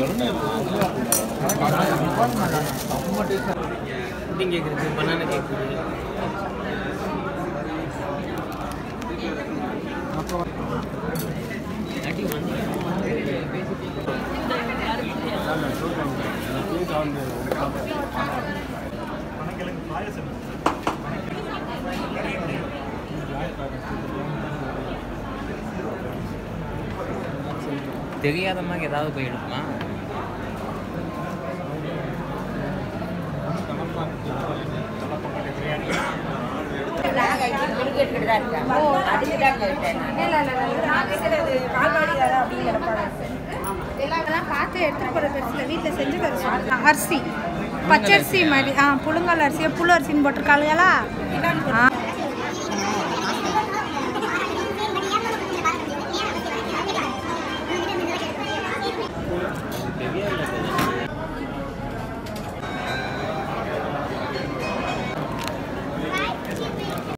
pudding cake இருக்குது banana cake இருக்குது அடி வந்து தெரியாதமாக ஏதாவது போயிடுமா அதெல்லாம் பார்த்து எடுத்துட்டு போகிற பெருசில் வீட்டில் செஞ்சு தர சொல்லுங்க அரிசி பச்சரிசி மாதிரி ஆ புழுங்கல் அரிசியை புழு அரிசின்னு போட்டிருக்காளுங்களா ஆ தெரியாது